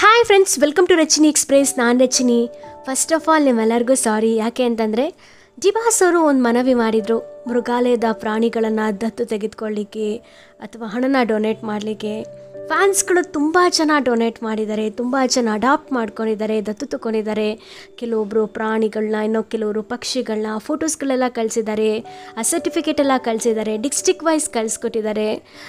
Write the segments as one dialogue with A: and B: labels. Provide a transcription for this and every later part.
A: hi friends welcome to Rachini express ನಾನು Rachini first of all ನಿಮ್ಮೆಲ್ಲರಿಗೂ ಸಾರಿ ಯಾಕೆ ಅಂತಂದರೆ ಜಿಬಾಸ್ ಅವರು ಒಂದು ಮನವಿ ಮಾಡಿದರು ಮೃಗಾಲಯದ ಪ್ರಾಣಿಗಳನ್ನು ದತ್ತು ತೆಗೆದುಕೊಳ್ಳಿಕ್ಕೆ ಅಥವಾ ಹಣನ ಡೊನೇಟ್ ಮಾಡಲಿಕ್ಕೆ ಫ್ಯಾನ್ಸ್ಗಳು ತುಂಬ ಜನ ಡೊನೇಟ್ ಮಾಡಿದ್ದಾರೆ ತುಂಬ ಜನ ಅಡಾಪ್ಟ್ ಮಾಡ್ಕೊಂಡಿದ್ದಾರೆ ದತ್ತು ತಗೊಂಡಿದ್ದಾರೆ ಕೆಲವೊಬ್ಬರು ಪ್ರಾಣಿಗಳನ್ನ ಇನ್ನೂ ಕೆಲವರು ಪಕ್ಷಿಗಳನ್ನ ಫೋಟೋಸ್ಗಳೆಲ್ಲ ಕಳಿಸಿದ್ದಾರೆ ಆ ಸರ್ಟಿಫಿಕೇಟ್ ಎಲ್ಲ ಕಳಿಸಿದ್ದಾರೆ ಡಿಸ್ಟಿಕ್ ವೈಸ್ ಕಳಿಸ್ಕೊಟ್ಟಿದ್ದಾರೆ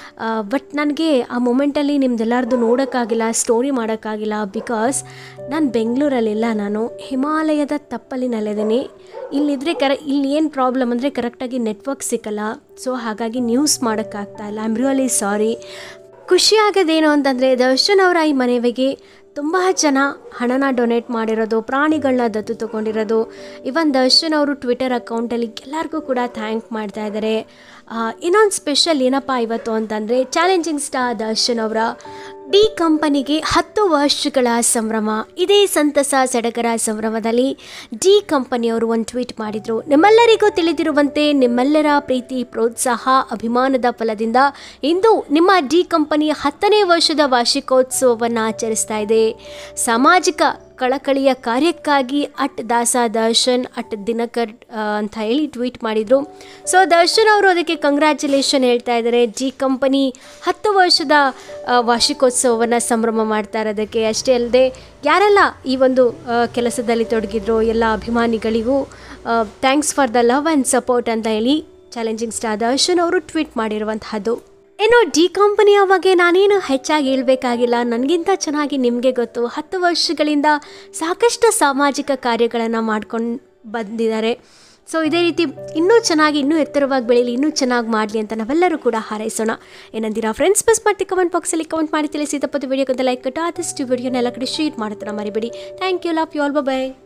A: ಬಟ್ ನನಗೆ ಆ ಮೂಮೆಂಟಲ್ಲಿ ನಿಮ್ದೆಲ್ಲರದು ನೋಡೋಕ್ಕಾಗಿಲ್ಲ ಸ್ಟೋರಿ ಮಾಡೋಕ್ಕಾಗಿಲ್ಲ ಬಿಕಾಸ್ ನಾನು ಬೆಂಗಳೂರಲ್ಲಿಲ್ಲ ನಾನು ಹಿಮಾಲಯದ ತಪ್ಪಲಿನಲ್ಲಿದ್ದೀನಿ ಇಲ್ಲಿದ್ದರೆ ಕರ ಇಲ್ಲಿ ಏನು ಪ್ರಾಬ್ಲಮ್ ಅಂದರೆ ಕರೆಕ್ಟಾಗಿ ನೆಟ್ವರ್ಕ್ ಸಿಕ್ಕಲ್ಲ ಸೊ ಹಾಗಾಗಿ ನ್ಯೂಸ್ ಮಾಡೋಕ್ಕಾಗ್ತಾ ಇಲ್ಲ ಐ ಆಮ್ ರಿಯಲಿ ಸಾರಿ ಖುಷಿ ಆಗೋದೇನು ಅಂತಂದರೆ ದರ್ಶನ್ ಅವರ ಈ ಮನೆವಿಗೆ ತುಂಬ ಜನ ಹಣನ ಡೊನೇಟ್ ಮಾಡಿರೋದು ಪ್ರಾಣಿಗಳನ್ನ ದತ್ತು ತೊಗೊಂಡಿರೋದು ಇವನ್ ದರ್ಶನ್ ಅವರು ಟ್ವಿಟರ್ ಅಕೌಂಟಲ್ಲಿ ಎಲ್ಲರಿಗೂ ಕೂಡ ಥ್ಯಾಂಕ್ ಮಾಡ್ತಾ ಇದ್ದಾರೆ ಇನ್ನೊಂದು ಸ್ಪೆಷಲ್ ಏನಪ್ಪ ಇವತ್ತು ಅಂತಂದರೆ ಚಾಲೆಂಜಿಂಗ್ ಸ್ಟಾರ್ ದರ್ಶನ್ ಅವರ ಡಿ ಕಂಪನಿಗೆ ಹತ್ತು ವರ್ಷಗಳ ಸಂಭ್ರಮ ಇದೇ ಸಂತಸ ಸಡಗರ ಸಂಭ್ರಮದಲ್ಲಿ ಡಿ ಕಂಪನಿಯವರು ಒಂದು ಟ್ವೀಟ್ ಮಾಡಿದರು ನಿಮ್ಮೆಲ್ಲರಿಗೂ ತಿಳಿದಿರುವಂತೆ ನಿಮ್ಮೆಲ್ಲರ ಪ್ರೀತಿ ಪ್ರೋತ್ಸಾಹ ಅಭಿಮಾನದ ಫಲದಿಂದ ಇಂದು ನಿಮ್ಮ ಡಿ ಕಂಪನಿ ಹತ್ತನೇ ವರ್ಷದ ವಾರ್ಷಿಕೋತ್ಸವವನ್ನು ಆಚರಿಸ್ತಾ ಇದೆ ಸಾಮಾಜಿಕ ಕಳಕಳಿಯ ಕಾರ್ಯಕ್ಕಾಗಿ ಅಟ್ ದಾಸ ದರ್ಶನ್ ಅಟ್ ದಿನಕರ್ ಆ, ಅಂತ ಹೇಳಿ ಟ್ವೀಟ್ ಮಾಡಿದರು ಸೊ ದರ್ಶನ್ ಅವರು ಅದಕ್ಕೆ ಕಂಗ್ರ್ಯಾಚುಲೇಷನ್ ಹೇಳ್ತಾ ಇದ್ದಾರೆ ಜಿ ಕಂಪನಿ ಹತ್ತು ವರ್ಷದ ಆ, ವಾರ್ಷಿಕೋತ್ಸವವನ್ನು ಸಂಭ್ರಮ ಮಾಡ್ತಾ ಇರೋದಕ್ಕೆ ಅಷ್ಟೇ ಅಲ್ಲದೆ ಯಾರೆಲ್ಲ ಈ ಒಂದು ಆ, ಕೆಲಸದಲ್ಲಿ ತೊಡಗಿದ್ರು ಎಲ್ಲ ಅಭಿಮಾನಿಗಳಿಗೂ thanks for the love and support ಅಂತ ಹೇಳಿ ಚಾಲೆಂಜಿಂಗ್ ಸ್ಟಾರ್ ದರ್ಶನ್ ಅವರು ಟ್ವೀಟ್ ಮಾಡಿರುವಂತಹದ್ದು ಏನೋ ಡಿ ಕಂಪನಿಯ ಬಗ್ಗೆ ನಾನೇನು ಹೆಚ್ಚಾಗಿ ಹೇಳ್ಬೇಕಾಗಿಲ್ಲ ನನಗಿಂತ ಚೆನ್ನಾಗಿ ನಿಮಗೆ ಗೊತ್ತು ಹತ್ತು ವರ್ಷಗಳಿಂದ ಸಾಕಷ್ಟು ಸಾಮಾಜಿಕ ಕಾರ್ಯಗಳನ್ನು ಮಾಡ್ಕೊಂಡು ಬಂದಿದ್ದಾರೆ ಸೊ ಇದೇ ರೀತಿ ಇನ್ನೂ ಚೆನ್ನಾಗಿ ಇನ್ನೂ ಎತ್ತರವಾಗಿ ಬೆಳೀಲಿ ಇನ್ನೂ ಚೆನ್ನಾಗಿ ಮಾಡಲಿ ಅಂತ ನಾವೆಲ್ಲರೂ ಕೂಡ ಹಾರೈಸೋಣ ಏನಂತೀರಾ ಫ್ರೆಂಡ್ಸ್ ಬಸ್ ಮಾಡ್ತಿ ಕಮೆಂಟ್ ಬಾಕ್ಸಲ್ಲಿ ಕಮೆಂಟ್ ಮಾಡಿ ತಿಳಿಸಿ ತಪ್ಪತ್ತು ವಿಡಿಯೋಕ್ಕೆ ಲೈಕ್ ಕೊಟ್ಟು ಆದಷ್ಟು ವಿಡಿಯೋನ ಎಲ್ಲ ಕಡೆ ಶೇರ್ ಮಾಡ್ತಾರೆ ಮರಿಬೇಡಿ thank you love you all by